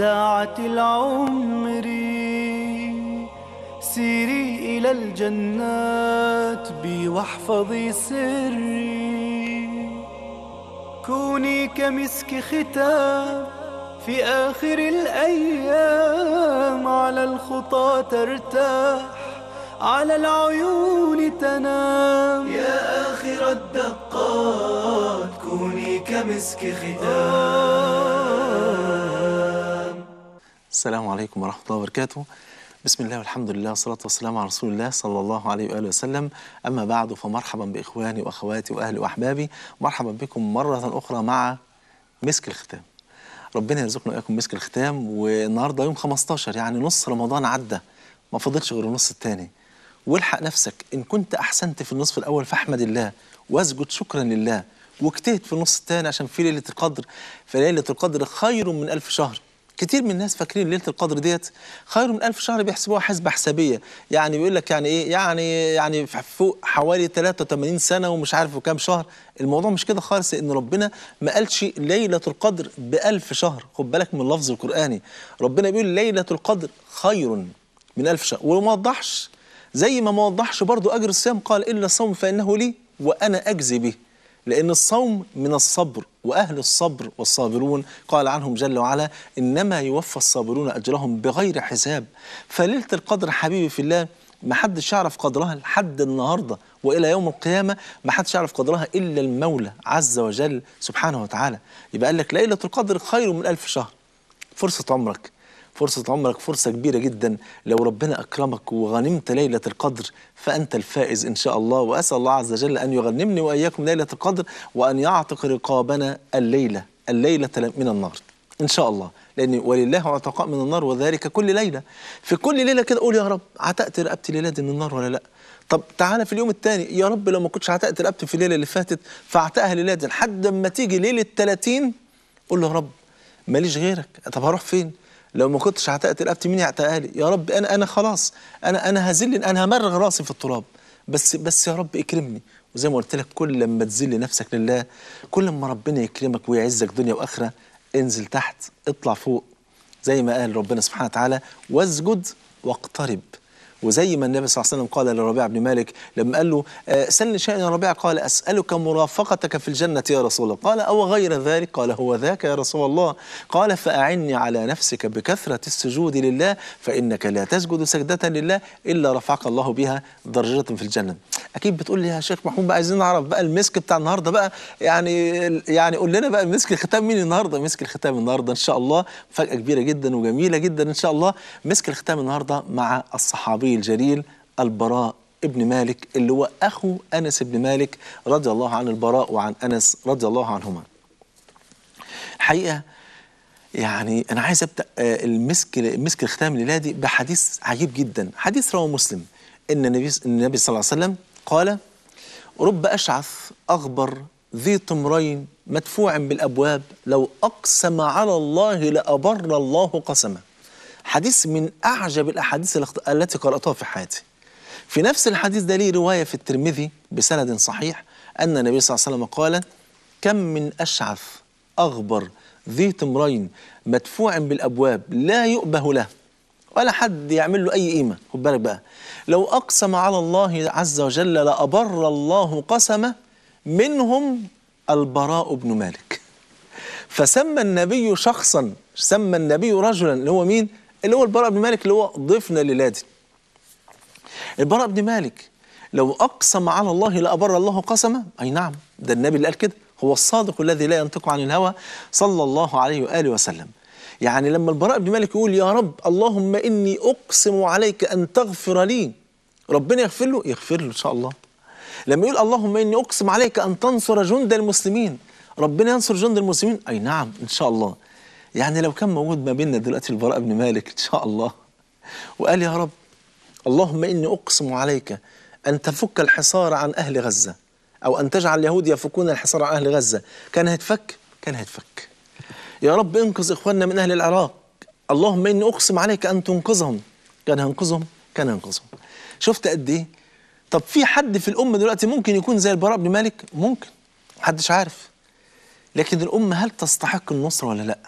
ساعة العمر سيري إلى الجنات بي واحفظي سري كوني كمسك ختام في آخر الأيام على الخطى ترتاح على العيون تنام يا آخر الدقات كوني كمسك ختام السلام عليكم ورحمة الله وبركاته بسم الله والحمد لله والصلاة والسلام على رسول الله صلى الله عليه وآله وسلم أما بعد فمرحبا بإخواني وأخواتي وأهلي وأحبابي مرحبا بكم مرة أخرى مع مسك الختام ربنا يرزقنا وإياكم مسك الختام والنهاردة يوم 15 يعني نص رمضان عدى ما فضلش غير النص الثاني والحق نفسك إن كنت أحسنت في النصف الأول فاحمد الله واسجد شكرا لله واجتهد في النص الثاني عشان في ليلة القدر فليلة القدر خير من ألف شهر كتير من الناس فاكرين ليله القدر ديت خير من ألف شهر بيحسبوها حسبه حسابيه يعني بيقول لك يعني ايه يعني يعني فوق حوالي 83 سنه ومش عارف وكام شهر الموضوع مش كده خالص لان ربنا ما قالش ليله القدر بألف شهر خد بالك من اللفظ القراني ربنا بيقول ليله القدر خير من ألف شهر وما وضحش زي ما ما وضحش برضو اجر الصيام قال الا الصوم فانه لي وانا اجزي به لأن الصوم من الصبر وأهل الصبر والصابرون قال عنهم جل وعلا إنما يوفى الصابرون أجرهم بغير حساب فليلة القدر حبيبي في الله ما حدش يعرف قدرها لحد النهاردة وإلى يوم القيامة ما حدش يعرف قدرها إلا المولى عز وجل سبحانه وتعالى يبقى قال لك ليلة القدر خير من ألف شهر فرصة عمرك فرصة عمرك فرصة كبيرة جدا لو ربنا أكرمك وغنمت ليلة القدر فأنت الفائز إن شاء الله وأسأل الله عز وجل أن يغنمني وإياكم ليلة القدر وأن يعتق رقابنا الليلة الليلة من النار إن شاء الله لأن ولله عتقاء من النار وذلك كل ليلة في كل ليلة كده قول يا رب عتقت رقبتي ليلة دي من النار ولا لأ طب تعالى في اليوم الثاني يا رب لو ما كنتش عتقت رقبتي في الليلة اللي فاتت فاعتقها ليلة دي لحد ما تيجي ليلة 30 قول له يا رب ماليش غيرك طب هروح فين لو ما كنتش عتقت رقبتي مين يعتقها لي يا رب انا انا خلاص انا انا هذل انا همرغ راسي في التراب بس بس يا رب اكرمني وزي ما قلت لك كل لما تذل نفسك لله كل ما ربنا يكرمك ويعزك دنيا واخره انزل تحت اطلع فوق زي ما قال ربنا سبحانه وتعالى واسجد واقترب وزي ما النبي صلى الله عليه وسلم قال لربيع بن مالك لما قال له آه سلني شيئا يا ربيع قال اسالك مرافقتك في الجنه يا رسول الله قال او غير ذلك قال هو ذاك يا رسول الله قال فاعني على نفسك بكثره السجود لله فانك لا تسجد سجده لله الا رفعك الله بها درجه في الجنه اكيد بتقول لي يا شيخ محمود بقى عايزين نعرف بقى المسك بتاع النهارده بقى يعني يعني قول لنا بقى مسك الختام مين النهارده مسك الختام النهارده ان شاء الله فجاه كبيره جدا وجميله جدا ان شاء الله مسك الختام النهارده مع الصحابي الجليل البراء ابن مالك اللي هو اخو انس بن مالك رضي الله عن البراء وعن انس رضي الله عنهما. الحقيقه يعني انا عايز ابدا المسك مسك الختام الليله دي بحديث عجيب جدا، حديث رواه مسلم ان النبي النبي صلى الله عليه وسلم قال رب اشعث اغبر ذي طمرين مدفوع بالابواب لو اقسم على الله لابر الله قسمه. حديث من أعجب الأحاديث التي قرأتها في حياتي في نفس الحديث ده ليه رواية في الترمذي بسند صحيح أن النبي صلى الله عليه وسلم قال كم من أشعث أغبر ذي تمرين مدفوع بالأبواب لا يؤبه له ولا حد يعمل له أي قيمة خد بالك بقى لو أقسم على الله عز وجل لأبر الله قسمه منهم البراء بن مالك فسمى النبي شخصا سمى النبي رجلا اللي هو مين اللي هو البراء بن مالك اللي هو ضيفنا للادي البراء بن مالك لو أقسم على الله لأبر الله قسمه أي نعم ده النبي اللي قال كده هو الصادق الذي لا ينطق عن الهوى صلى الله عليه وآله وسلم يعني لما البراء بن مالك يقول يا رب اللهم إني أقسم عليك أن تغفر لي ربنا يغفر له يغفر له إن شاء الله لما يقول اللهم إني أقسم عليك أن تنصر جند المسلمين ربنا ينصر جند المسلمين أي نعم إن شاء الله يعني لو كان موجود ما بيننا دلوقتي البراء بن مالك إن شاء الله وقال يا رب اللهم إني أقسم عليك أن تفك الحصار عن أهل غزة أو أن تجعل اليهود يفكون الحصار عن أهل غزة كان هيتفك كان هيتفك يا رب انقذ إخواننا من أهل العراق اللهم إني أقسم عليك أن تنقذهم كان هينقذهم كان هينقذهم شفت قد إيه طب في حد في الأمة دلوقتي ممكن يكون زي البراء بن مالك ممكن محدش عارف لكن الأمة هل تستحق النصرة ولا لأ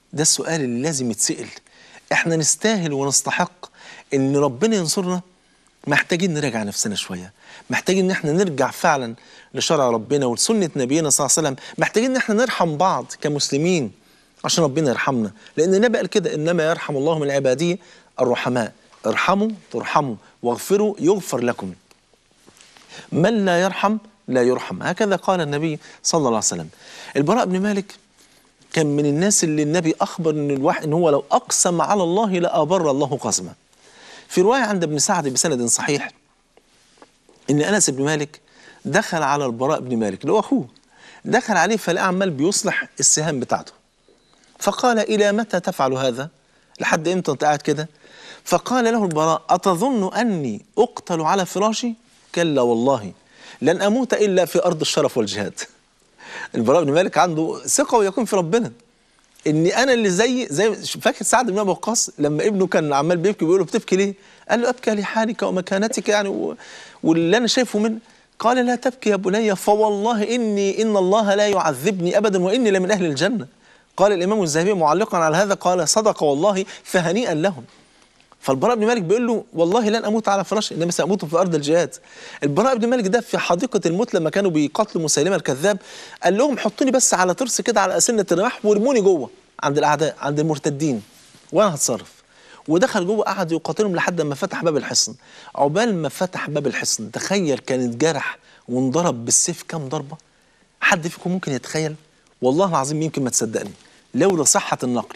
ده السؤال اللي لازم يتسأل احنا نستاهل ونستحق ان ربنا ينصرنا محتاجين نراجع نفسنا شوية محتاجين ان احنا نرجع فعلا لشرع ربنا ولسنة نبينا صلى الله عليه وسلم محتاجين ان احنا نرحم بعض كمسلمين عشان ربنا يرحمنا لان النبي قال كده انما يرحم الله من عباده الرحماء ارحموا ترحموا واغفروا يغفر لكم من لا يرحم لا يرحم هكذا قال النبي صلى الله عليه وسلم البراء بن مالك كان من الناس اللي النبي اخبر ان الواحد ان هو لو اقسم على الله لابر الله قسمه في روايه عند ابن سعد بسند صحيح ان انس بن مالك دخل على البراء بن مالك اللي هو اخوه دخل عليه فلقى عمال بيصلح السهام بتاعته فقال الى متى تفعل هذا لحد امتى انت قاعد كده فقال له البراء أتظن أني أقتل على فراشي كلا والله لن أموت إلا في أرض الشرف والجهاد البراء بن مالك عنده ثقة ويكون في ربنا إني أنا اللي زي زي فاكر سعد بن أبي وقاص لما ابنه كان عمال بيبكي بيقول له بتبكي ليه؟ قال له أبكي لحالك ومكانتك يعني و... واللي أنا شايفه من قال لا تبكي يا بني فوالله إني إن الله لا يعذبني أبدا وإني لمن أهل الجنة قال الإمام الذهبي معلقا على هذا قال صدق والله فهنيئا لهم فالبراء بن مالك بيقول له والله لن اموت على فراشي انما ساموت في ارض الجهاد البراء بن مالك ده في حديقه الموت لما كانوا بيقاتلوا مسيلمه الكذاب قال لهم حطوني بس على ترس كده على اسنه الرماح وارموني جوه عند الاعداء عند المرتدين وانا هتصرف ودخل جوه قعد يقاتلهم لحد ما فتح باب الحصن عقبال ما فتح باب الحصن تخيل كان اتجرح وانضرب بالسيف كام ضربه حد فيكم ممكن يتخيل والله العظيم يمكن ما تصدقني لولا صحه النقل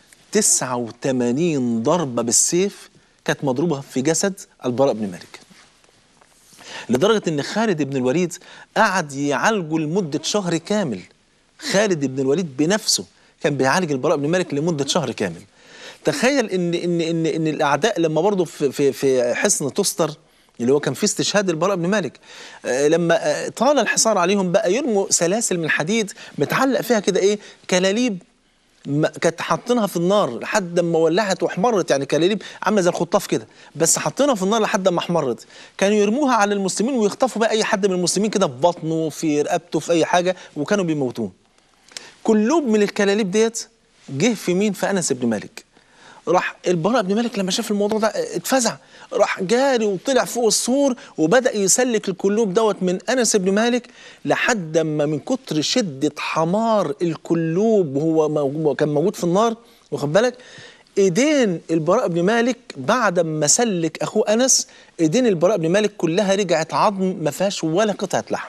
89 ضربة بالسيف كانت مضروبة في جسد البراء بن مالك لدرجة ان خالد بن الوليد قعد يعالجه لمدة شهر كامل خالد بن الوليد بنفسه كان بيعالج البراء بن مالك لمدة شهر كامل تخيل ان ان ان ان الاعداء لما برضه في في في حصن تستر اللي هو كان فيه استشهاد البراء بن مالك آه لما آه طال الحصار عليهم بقى يرموا سلاسل من حديد متعلق فيها كده ايه كلاليب كانت حاطينها في النار لحد ما ولعت واحمرت يعني كلاليب عامله زي الخطاف كده بس حاطينها في النار لحد ما احمرت كانوا يرموها على المسلمين ويخطفوا بقى اي حد من المسلمين كده في بطنه في رقبته في اي حاجه وكانوا بيموتوه كلوب من الكلاليب ديت جه في مين في انس بن مالك راح البراء بن مالك لما شاف الموضوع ده اتفزع راح جاري وطلع فوق السور وبدا يسلك الكلوب دوت من انس بن مالك لحد ما من كتر شده حمار الكلوب وهو كان موجود في النار واخد بالك ايدين البراء بن مالك بعد ما سلك اخوه انس ايدين البراء بن مالك كلها رجعت عظم ما فيهاش ولا قطعه لحم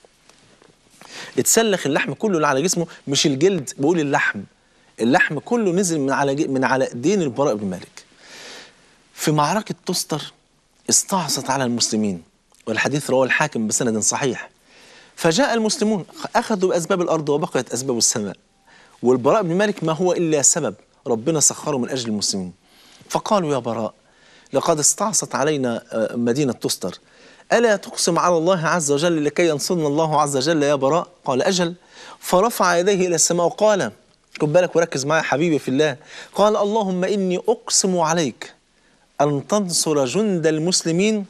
اتسلخ اللحم كله اللي على جسمه مش الجلد بقول اللحم اللحم كله نزل من على من على ايدين البراء بن مالك في معركة تستر استعصت على المسلمين والحديث رواه الحاكم بسند صحيح فجاء المسلمون أخذوا بأسباب الأرض وبقيت أسباب السماء والبراء بن مالك ما هو إلا سبب ربنا سخره من أجل المسلمين فقالوا يا براء لقد استعصت علينا مدينة تستر ألا تقسم على الله عز وجل لكي ينصرنا الله عز وجل يا براء قال أجل فرفع يديه إلى السماء وقال خد بالك وركز معايا حبيبي في الله قال اللهم إني أقسم عليك أن تنصر جند المسلمين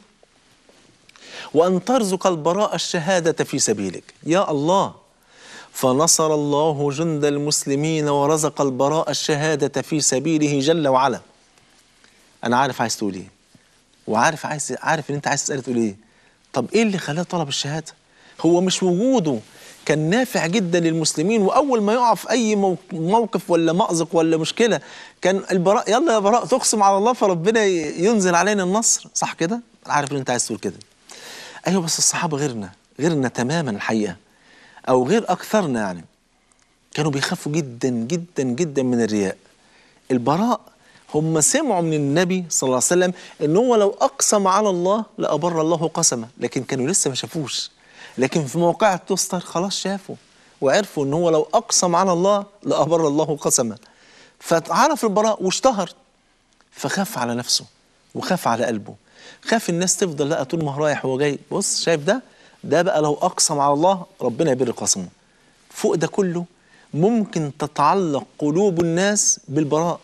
وأن ترزق البراء الشهادة في سبيلك يا الله فنصر الله جند المسلمين ورزق البراء الشهادة في سبيله جل وعلا أنا عارف عايز تقول إيه وعارف عايز عارف إن أنت عايز تسأل تقول إيه طب إيه اللي خلاه طلب الشهادة هو مش وجوده كان نافع جدا للمسلمين واول ما يقع في اي موقف ولا مأزق ولا مشكله كان البراء يلا يا براء تقسم على الله فربنا ينزل علينا النصر صح كده عارف ان انت عايز تقول كده ايوه بس الصحابه غيرنا غيرنا تماما الحقيقه او غير اكثرنا يعني كانوا بيخافوا جدا جدا جدا من الرياء البراء هم سمعوا من النبي صلى الله عليه وسلم ان هو لو اقسم على الله لابر الله قسمه لكن كانوا لسه ما شافوش لكن في موقع تستر خلاص شافوا وعرفوا ان هو لو اقسم على الله لابر الله قسمه فعرف البراء واشتهر فخاف على نفسه وخاف على قلبه خاف الناس تفضل لا طول ما هو رايح وهو جاي بص شايف ده ده بقى لو اقسم على الله ربنا يبر قسمه فوق ده كله ممكن تتعلق قلوب الناس بالبراء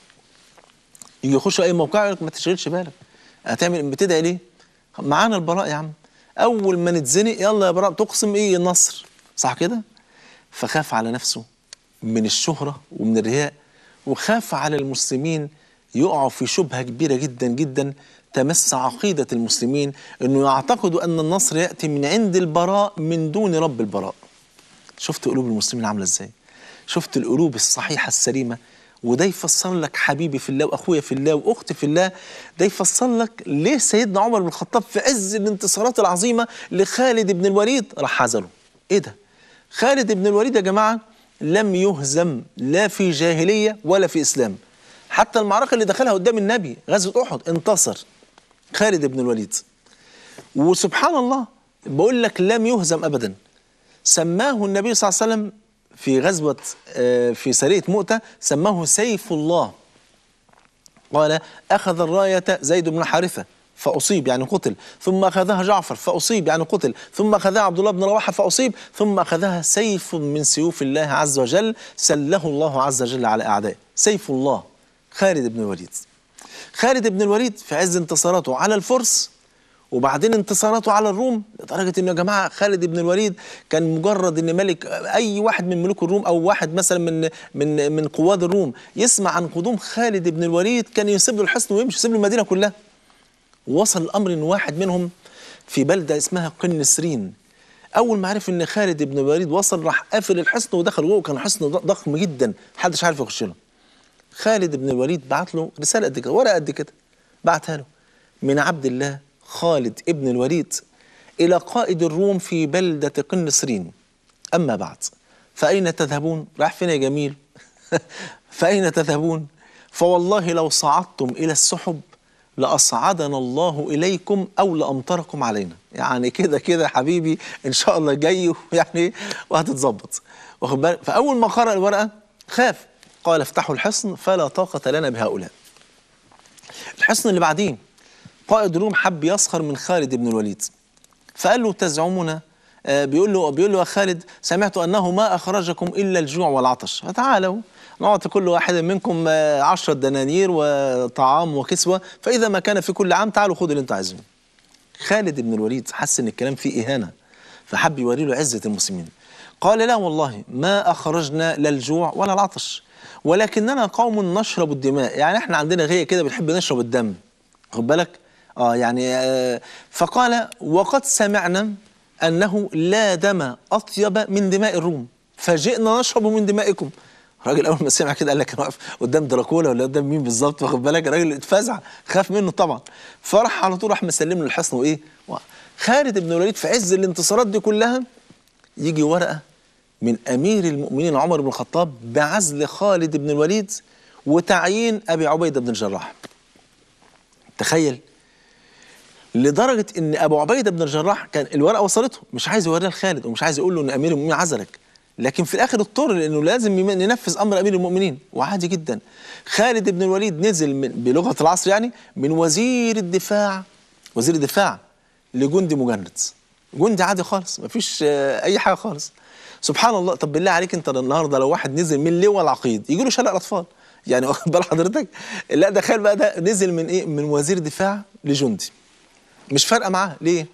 يجي يخشوا اي موقع يقول لك ما تشغلش بالك هتعمل بتدعي ليه معانا البراء يا عم اول ما نتزنق يلا يا براء تقسم ايه النصر صح كده فخاف على نفسه من الشهرة ومن الرياء وخاف على المسلمين يقعوا في شبهة كبيرة جدا جدا تمس عقيدة المسلمين أنه يعتقدوا أن النصر يأتي من عند البراء من دون رب البراء شفت قلوب المسلمين عاملة إزاي شفت القلوب الصحيحة السليمة وده يفسر لك حبيبي في الله واخويا في الله واختي في الله ده يفسر لك ليه سيدنا عمر بن الخطاب في عز الانتصارات العظيمه لخالد بن الوليد راح حزله ايه ده خالد بن الوليد يا جماعه لم يهزم لا في جاهليه ولا في اسلام حتى المعركه اللي دخلها قدام النبي غزوه احد انتصر خالد بن الوليد وسبحان الله بقول لك لم يهزم ابدا سماه النبي صلى الله عليه وسلم في غزوة آه، في سرية مؤتة سماه سيف الله قال أخذ الراية زيد بن حارثة فأصيب يعني قتل ثم أخذها جعفر فأصيب يعني قتل ثم أخذها عبد الله بن رواحة فأصيب ثم أخذها سيف من سيوف الله عز وجل سله الله عز وجل على أعدائه سيف الله خالد بن الوليد خالد بن الوليد في عز انتصاراته على الفرس وبعدين انتصاراته على الروم لدرجه انه يا جماعه خالد بن الوليد كان مجرد ان ملك اي واحد من ملوك الروم او واحد مثلا من من من قواد الروم يسمع عن قدوم خالد بن الوليد كان يسيب له الحصن ويمشي يسيب له المدينه كلها وصل الامر ان واحد منهم في بلده اسمها قنسرين اول ما عرف ان خالد بن الوليد وصل راح قافل الحصن ودخل جوه كان حصن ضخم جدا محدش عارف يخش له خالد بن الوليد بعت له رساله قد كده ورقه قد كده بعتها له من عبد الله خالد ابن الوليد إلى قائد الروم في بلدة قنسرين أما بعد فأين تذهبون؟ راح فين يا جميل؟ فأين تذهبون؟ فوالله لو صعدتم إلى السحب لأصعدنا الله إليكم أو لأمطركم علينا يعني كده كده حبيبي إن شاء الله جاي يعني وهتتظبط واخد بالك فأول ما قرأ الورقة خاف قال افتحوا الحصن فلا طاقة لنا بهؤلاء الحصن اللي بعدين قائد الروم حب يسخر من خالد بن الوليد فقال له تزعمون آه، بيقول له بيقول له يا خالد سمعت انه ما اخرجكم الا الجوع والعطش فتعالوا نعطي كل واحد منكم آه، عشرة دنانير وطعام وكسوة فإذا ما كان في كل عام تعالوا خدوا اللي انتوا عايزينه خالد بن الوليد حس ان الكلام فيه إهانة فحب يوري له عزة المسلمين قال لا والله ما أخرجنا لا الجوع ولا العطش ولكننا قوم نشرب الدماء يعني احنا عندنا غيه كده بنحب نشرب الدم خد بالك اه يعني آه فقال وقد سمعنا انه لا دم اطيب من دماء الروم فجئنا نشرب من دمائكم الراجل اول ما سمع كده قال لك انا واقف قدام دراكولا ولا قدام مين بالظبط واخد بالك الراجل اتفزع خاف منه طبعا فراح على طول راح مسلم له الحصن وايه خالد بن الوليد في عز الانتصارات دي كلها يجي ورقه من امير المؤمنين عمر بن الخطاب بعزل خالد بن الوليد وتعيين ابي عبيده بن الجراح تخيل لدرجه ان ابو عبيده بن الجراح كان الورقه وصلته مش عايز يوريها لخالد ومش عايز يقول له ان امير المؤمنين عزلك لكن في الاخر اضطر لانه لازم يم- ينفذ امر امير المؤمنين وعادي جدا خالد بن الوليد نزل من بلغه العصر يعني من وزير الدفاع وزير الدفاع لجندي مجند جندي عادي خالص مفيش آه، اي حاجه خالص سبحان الله طب بالله عليك انت النهارده لو واحد نزل من لواء العقيد يجي له شلل اطفال يعني واخد بال حضرتك لا ده خير بقى ده نزل من ايه من وزير دفاع لجندي مش فارقه معاه ليه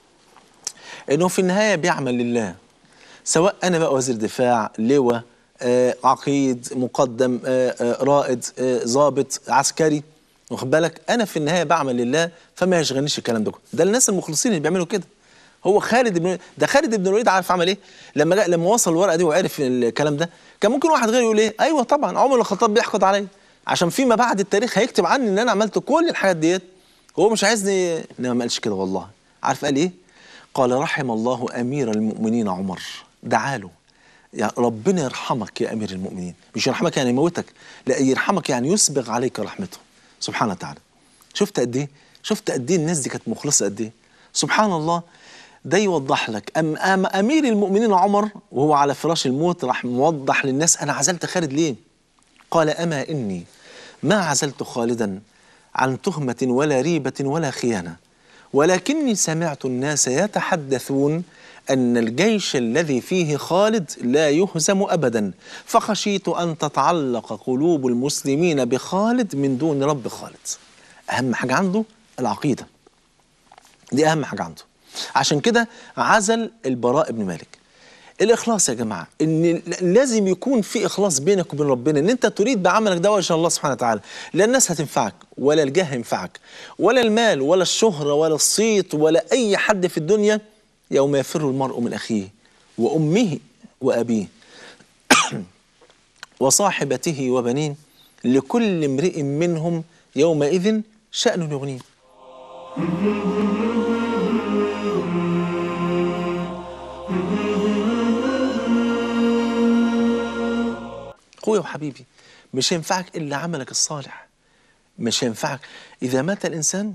انه في النهايه بيعمل لله سواء انا بقى وزير دفاع لواء آه عقيد مقدم آه آه رائد آه ضابط عسكري واخد بالك انا في النهايه بعمل لله فما يشغلنيش الكلام ده كله ده الناس المخلصين اللي بيعملوا كده هو خالد بن ده خالد بن الوليد عارف عمل ايه لما جاء لما وصل الورقه دي وعرف الكلام ده كان ممكن واحد غيره يقول ايه ايوه طبعا عمر بن الخطاب بيحقد عليا عشان فيما بعد التاريخ هيكتب عني ان انا عملت كل الحاجات ديت هو مش عايزني انما ما قالش كده والله عارف قال ايه قال رحم الله امير المؤمنين عمر دعاله يعني ربنا يرحمك يا امير المؤمنين مش يرحمك يعني يموتك لا يرحمك يعني يسبغ عليك رحمته سبحانه وتعالى شفت قد ايه شفت قد ايه الناس دي كانت مخلصه قد ايه سبحان الله ده يوضح لك أم, أم امير المؤمنين عمر وهو على فراش الموت راح موضح للناس انا عزلت خالد ليه قال اما اني ما عزلت خالدا عن تهمه ولا ريبه ولا خيانه ولكني سمعت الناس يتحدثون أن الجيش الذي فيه خالد لا يهزم أبدا فخشيت أن تتعلق قلوب المسلمين بخالد من دون رب خالد أهم حاجة عنده العقيدة دي أهم حاجة عنده عشان كده عزل البراء بن مالك الاخلاص يا جماعه ان لازم يكون في اخلاص بينك وبين ربنا ان انت تريد بعملك ده وجه الله سبحانه وتعالى لا الناس هتنفعك ولا الجاه ينفعك ولا المال ولا الشهره ولا الصيت ولا اي حد في الدنيا يوم يفر المرء من اخيه وامه وابيه وصاحبته وبنيه لكل امرئ منهم يومئذ شأن يغنيه اخويا وحبيبي مش هينفعك الا عملك الصالح مش هينفعك اذا مات الانسان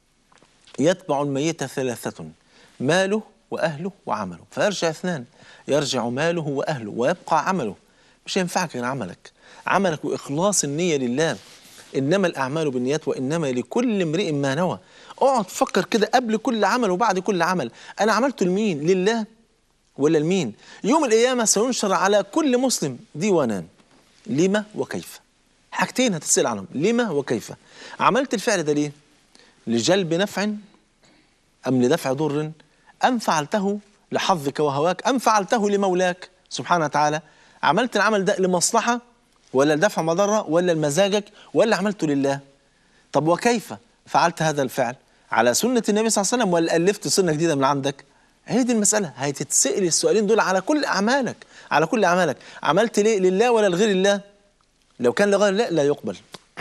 يتبع الميت ثلاثه ماله واهله وعمله فيرجع اثنان يرجع ماله واهله ويبقى عمله مش هينفعك غير عملك عملك واخلاص النيه لله انما الاعمال بالنيات وانما لكل امرئ ما نوى اقعد فكر كده قبل كل عمل وبعد كل عمل انا عملته لمين لله ولا لمين يوم القيامه سينشر على كل مسلم ديوانان لما وكيف حاجتين هتسال عنهم لما وكيف عملت الفعل ده ليه لجلب نفع ام لدفع ضر ام فعلته لحظك وهواك ام فعلته لمولاك سبحانه وتعالى عملت العمل ده لمصلحه ولا لدفع مضره ولا لمزاجك ولا عملته لله طب وكيف فعلت هذا الفعل على سنه النبي صلى الله عليه وسلم ولا الفت سنه جديده من عندك هي دي المساله هتتسال السؤالين دول على كل اعمالك على كل اعمالك عملت ليه لله ولا لغير الله لو كان لغير الله لا يقبل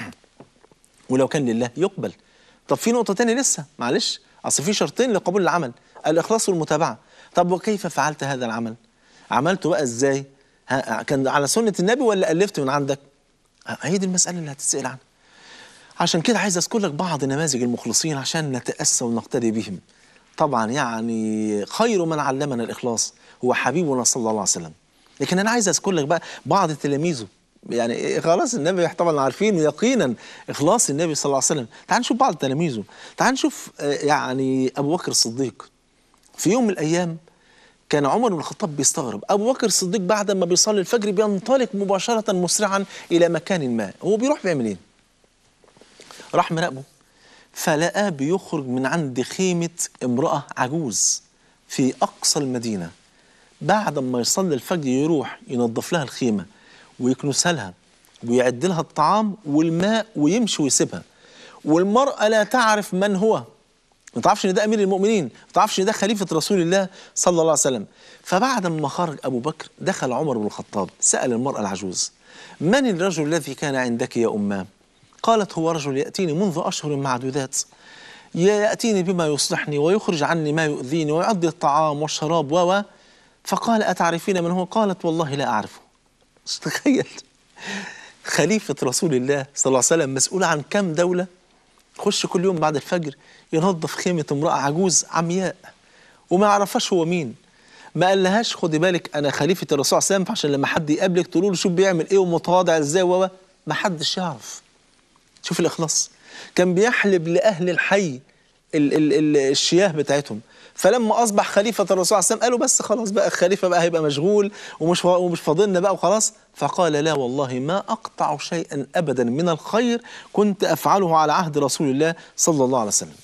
ولو كان لله يقبل طب في نقطه تانية لسه معلش اصل في شرطين لقبول العمل الاخلاص والمتابعه طب وكيف فعلت هذا العمل عملته بقى ازاي ها كان على سنه النبي ولا الفت من عندك هي دي المساله اللي هتتسال عنها عشان كده عايز اذكر لك بعض نماذج المخلصين عشان نتاسى ونقتدي بهم طبعا يعني خير من علمنا الاخلاص هو حبيبنا صلى الله عليه وسلم لكن انا عايز اذكر لك بقى بعض تلاميذه يعني خلاص النبي طبعا عارفين يقينا اخلاص النبي صلى الله عليه وسلم تعال نشوف بعض تلاميذه تعال نشوف يعني ابو بكر الصديق في يوم من الايام كان عمر بن الخطاب بيستغرب ابو بكر الصديق بعد ما بيصلي الفجر بينطلق مباشره مسرعا الى مكان ما هو بيروح بيعمل ايه راح مراقبه فلقاه بيخرج من عند خيمه امراه عجوز في اقصى المدينه بعد ما يصلي الفجر يروح ينظف لها الخيمه ويكنسها لها ويعد لها الطعام والماء ويمشي ويسيبها والمراه لا تعرف من هو ما تعرفش ان ده امير المؤمنين ما تعرفش ان ده خليفه رسول الله صلى الله عليه وسلم فبعد ما خرج ابو بكر دخل عمر بن الخطاب سال المراه العجوز من الرجل الذي كان عندك يا اماه قالت هو رجل ياتيني منذ اشهر معدودات ياتيني بما يصلحني ويخرج عني ما يؤذيني ويعطي الطعام والشراب و فقال اتعرفين من هو قالت والله لا اعرفه تخيل خليفه رسول الله صلى الله عليه وسلم مسؤول عن كم دوله خش كل يوم بعد الفجر ينظف خيمة امرأة عجوز عمياء وما يعرفهاش هو مين ما قالهاش خدي بالك انا خليفة الرسول صلى الله عليه وسلم عشان لما حد يقابلك تقول له شوف بيعمل ايه ومتواضع ازاي و ما حدش يعرف شوف الاخلاص كان بيحلب لاهل الحي ال ال ال الشياه بتاعتهم فلما اصبح خليفه الرسول صلى الله عليه وسلم قالوا بس خلاص بقى الخليفه بقى هيبقى مشغول ومش ومش فاضلنا بقى وخلاص فقال لا والله ما اقطع شيئا ابدا من الخير كنت افعله على عهد رسول الله صلى الله عليه وسلم.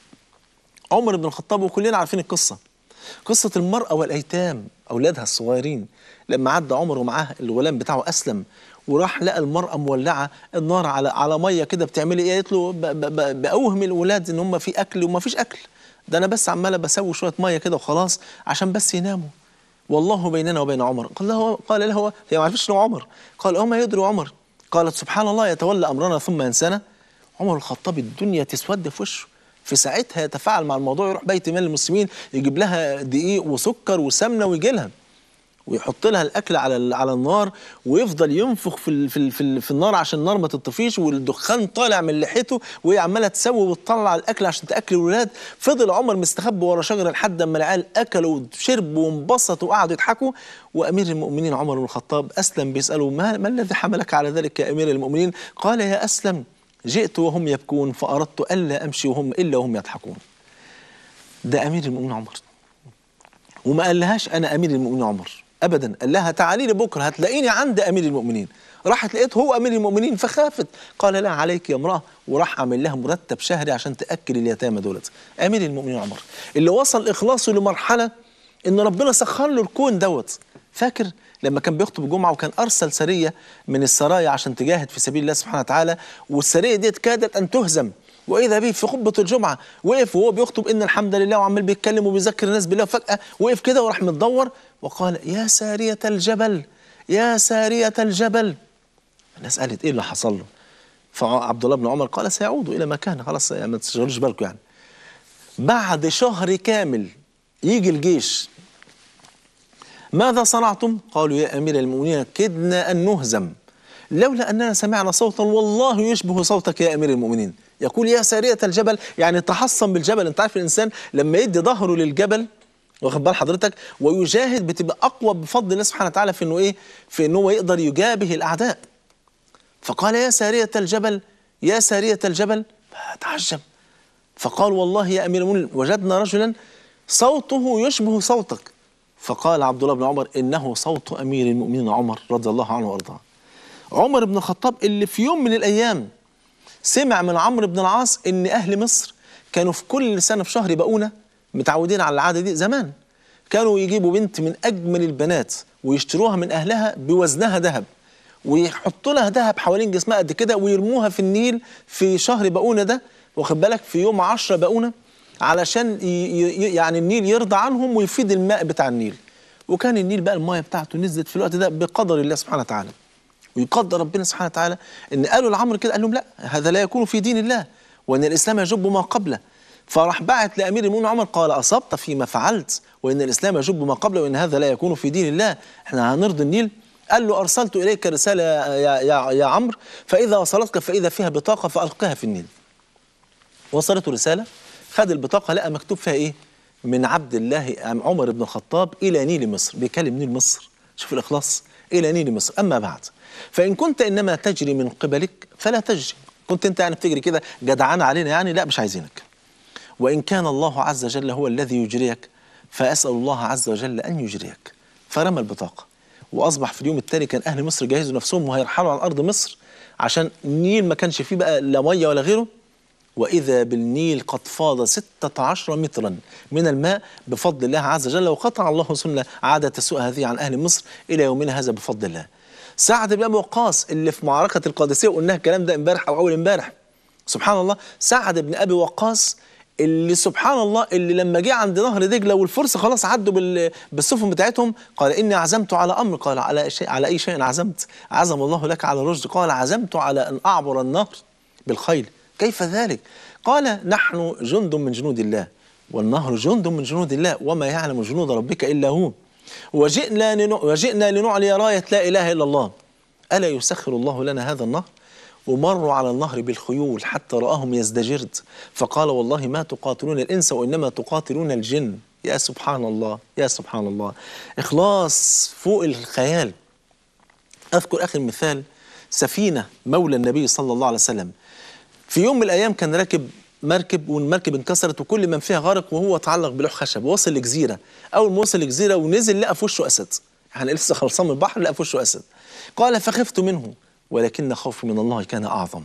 عمر بن الخطاب وكلنا عارفين القصه. قصه المراه والايتام اولادها الصغيرين لما عدى عمر ومعاه الغلام بتاعه اسلم وراح لقى المرأة مولعة النار على على مية كده بتعملي ايه؟ قالت له بأوهم الولاد ان هم في أكل وما فيش أكل. ده أنا بس عمالة بسوي شوية مية كده وخلاص عشان بس يناموا. والله بيننا وبين عمر قال له قال له هي ما عرفتش انه عمر قال وما يدري عمر قالت سبحان الله يتولى امرنا ثم ينسانا عمر الخطاب الدنيا تسود في وشه في ساعتها يتفاعل مع الموضوع يروح بيت مال المسلمين يجيب لها دقيق وسكر وسمنه ويجي لها ويحط لها الاكل على على النار ويفضل ينفخ في ال في ال في, ال في النار عشان النار ما تطفيش والدخان طالع من لحيته وهي عماله تسوي وتطلع الاكل عشان تاكل الولاد فضل عمر مستخبي ورا شجره لحد اما العيال اكلوا وشربوا وانبسطوا وقعدوا يضحكوا وامير المؤمنين عمر بن الخطاب اسلم بيساله ما, ما الذي حملك على ذلك يا امير المؤمنين؟ قال يا اسلم جئت وهم يبكون فاردت الا امشي وهم الا وهم يضحكون. ده امير المؤمنين عمر. وما قالهاش انا امير المؤمنين عمر ابدا قال لها تعالي لي بكره هتلاقيني عند امير المؤمنين راحت لقيت هو امير المؤمنين فخافت قال لا عليك يا امراه وراح عامل لها مرتب شهري عشان تاكل اليتامى دولت امير المؤمنين عمر اللي وصل اخلاصه لمرحله ان ربنا سخر له الكون دوت فاكر لما كان بيخطب الجمعه وكان ارسل سريه من السرايا عشان تجاهد في سبيل الله سبحانه وتعالى والسريه ديت كادت ان تهزم واذا به في خطبه الجمعه وقف وهو بيخطب ان الحمد لله وعمال بيتكلم وبيذكر الناس بالله وفجاه وقف كده وراح متدور وقال يا ساريه الجبل يا ساريه الجبل الناس قالت ايه اللي حصل له فعبد الله بن عمر قال سيعود الى مكانه خلاص يعني ما تشغلوش بالكم يعني بعد شهر كامل يجي الجيش ماذا صنعتم؟ قالوا يا امير المؤمنين كدنا ان نهزم لولا اننا سمعنا صوتا والله يشبه صوتك يا امير المؤمنين يقول يا ساريه الجبل يعني تحصن بالجبل انت عارف الانسان لما يدي ظهره للجبل واخد بال حضرتك ويجاهد بتبقى اقوى بفضل الله سبحانه وتعالى في انه ايه؟ في انه هو يقدر يجابه الاعداء فقال يا ساريه الجبل يا ساريه الجبل فتعجب فقال والله يا امير المؤمنين وجدنا رجلا صوته يشبه صوتك فقال عبد الله بن عمر انه صوت امير المؤمنين عمر رضي الله عنه وارضاه عمر بن الخطاب اللي في يوم من الايام سمع من عمرو بن العاص ان اهل مصر كانوا في كل سنه في شهر بقونه متعودين على العاده دي زمان كانوا يجيبوا بنت من اجمل البنات ويشتروها من اهلها بوزنها ذهب ويحطوا لها ذهب حوالين جسمها قد كده ويرموها في النيل في شهر بقونه ده واخد بالك في يوم 10 بقونه علشان ي- ي- يعني النيل يرضى عنهم ويفيد الماء بتاع النيل وكان النيل بقى المايه بتاعته نزلت في الوقت ده بقدر الله سبحانه وتعالى ويقدر ربنا سبحانه وتعالى ان قالوا لعمرو كده قال لهم لا هذا لا يكون في دين الله وان الاسلام يجب ما قبله فراح بعت لامير المؤمنين عمر قال اصبت فيما فعلت وان الاسلام يجب ما قبله وان هذا لا يكون في دين الله احنا هنرضي النيل قال له ارسلت اليك رساله يا, يا, يا عمرو فاذا وصلتك فاذا فيها بطاقه فالقها في النيل وصلته رساله خد البطاقه لقى مكتوب فيها ايه من عبد الله عمر بن الخطاب الى نيل مصر بيكلم نيل مصر شوف الاخلاص الى نيل مصر اما بعد فان كنت انما تجري من قبلك فلا تجري كنت انت يعني بتجري كده جدعان علينا يعني لا مش عايزينك وان كان الله عز وجل هو الذي يجريك فاسال الله عز وجل ان يجريك فرمى البطاقه واصبح في اليوم التالي كان اهل مصر جهزوا نفسهم وهيرحلوا عن ارض مصر عشان النيل ما كانش فيه بقى لا ميه ولا غيره وإذا بالنيل قد فاض ستة عشر مترا من الماء بفضل الله عز وجل وقطع الله سنة عادة السوء هذه عن أهل مصر إلى يومنا هذا بفضل الله سعد بن أبي وقاص اللي في معركة القادسية وقلنا الكلام ده امبارح أو أول امبارح سبحان الله سعد بن أبي وقاص اللي سبحان الله اللي لما جه عند نهر دجله والفرس خلاص عدوا بال- بالسفن بتاعتهم قال اني عزمت على امر قال على شيء على اي شيء عزمت عزم الله لك على رشد قال عزمت على ان اعبر النهر بالخيل كيف ذلك قال نحن جند من جنود الله والنهر جند من جنود الله وما يعلم جنود ربك الا هو وجئنا لنع- وجئنا لنعلي رايه لا اله الا الله الا يسخر الله لنا هذا النهر ومروا على النهر بالخيول حتى رآهم يزدجرد فقال والله ما تقاتلون الإنس وإنما تقاتلون الجن يا سبحان الله يا سبحان الله إخلاص فوق الخيال أذكر آخر مثال سفينة مولى النبي صلى الله عليه وسلم في يوم من الأيام كان راكب مركب والمركب انكسرت وكل من فيها غرق وهو تعلق بلوح خشب وصل لجزيرة أول ما وصل لجزيرة ونزل لقى في وشه أسد يعني لسه خلصان من البحر لقى في وشه أسد قال فخفت منه ولكن خوفي من الله كان أعظم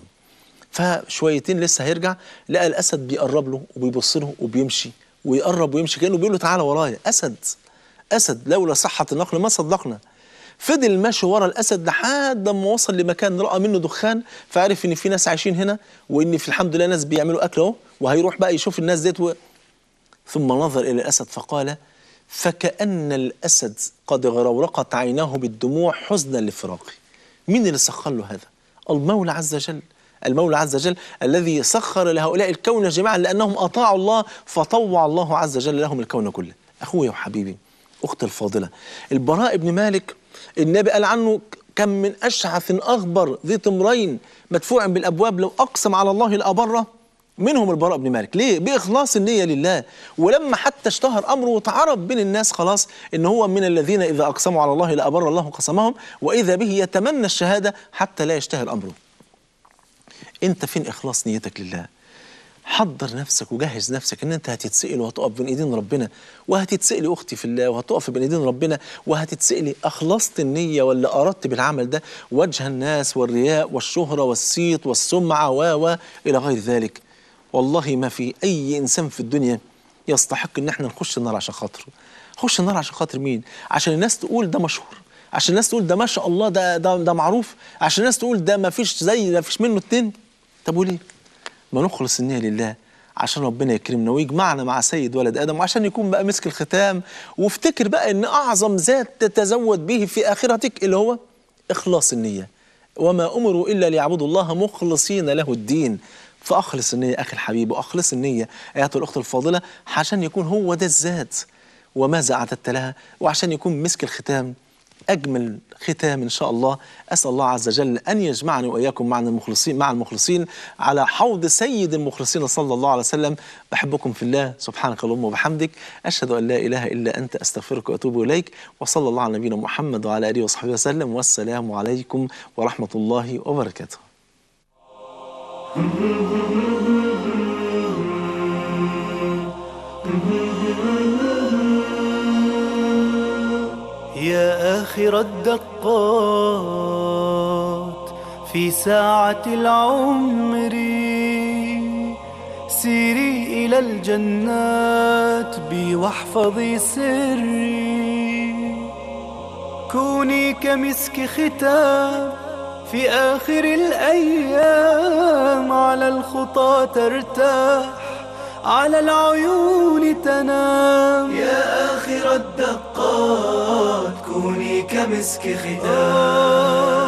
فشويتين لسه هيرجع لقى الاسد بيقرب له وبيبص له وبيمشي ويقرب ويمشي كانه بيقول له تعالى ورايا اسد اسد لولا صحه النقل ما صدقنا فضل ماشي ورا الاسد لحد ما وصل لمكان راى منه دخان فعرف ان في ناس عايشين هنا وان في الحمد لله ناس بيعملوا اكل اهو وهيروح بقى يشوف الناس ديت و... ثم نظر الى الاسد فقال فكأن الاسد قد غرورقت عيناه بالدموع حزنا لفراقي مين اللي سخر له هذا المولى عز وجل المولى عز وجل الذي سخر لهؤلاء الكون جميعا لانهم اطاعوا الله فطوع الله عز وجل لهم الكون كله اخويا وحبيبي اختي الفاضله البراء بن مالك النبي قال عنه كم من اشعث اغبر ذي تمرين مدفوع بالابواب لو اقسم على الله لابره منهم البراء بن مالك ليه باخلاص النيه لله ولما حتى اشتهر امره وتعرف بين الناس خلاص ان هو من الذين اذا اقسموا على الله لابر الله قسمهم واذا به يتمنى الشهاده حتى لا يشتهر امره انت فين اخلاص نيتك لله حضر نفسك وجهز نفسك ان انت هتتسال وهتقف بين ايدين ربنا وهتتسالي اختي في الله وهتقف بين ايدين ربنا وهتتسالي اخلصت النيه ولا اردت بالعمل ده وجه الناس والرياء والشهره والصيت والسمعه و و الى غير ذلك والله ما في اي انسان في الدنيا يستحق ان احنا نخش النار عشان خاطره خش النار عشان خاطر مين عشان الناس تقول ده مشهور عشان الناس تقول ده ما شاء الله ده ده ده معروف عشان الناس تقول ده ما فيش زي ما فيش منه اتنين طب وليه ما نخلص النية لله عشان ربنا يكرمنا ويجمعنا مع سيد ولد ادم وعشان يكون بقى مسك الختام وافتكر بقى ان اعظم ذات تتزود به في اخرتك اللي هو اخلاص النيه وما امروا الا ليعبدوا الله مخلصين له الدين فاخلص النيه اخي الحبيب واخلص النيه ايتها الاخت الفاضله عشان يكون هو ده الذات وماذا اعددت لها وعشان يكون مسك الختام أجمل ختام إن شاء الله أسأل الله عز وجل أن يجمعني وإياكم مع المخلصين مع المخلصين على حوض سيد المخلصين صلى الله عليه وسلم بحبكم في الله سبحانك اللهم وبحمدك أشهد أن لا إله إلا أنت أستغفرك وأتوب إليك وصلى الله على نبينا محمد وعلى آله وصحبه وسلم والسلام عليكم ورحمة الله وبركاته يا آخر الدقات في ساعة العمر سيري إلى الجنات بي واحفظي سري كوني كمسك ختام في آخر الأيام على الخطى ترتاح على العيون تنام يا آخر الدقات كوني كمسك ختام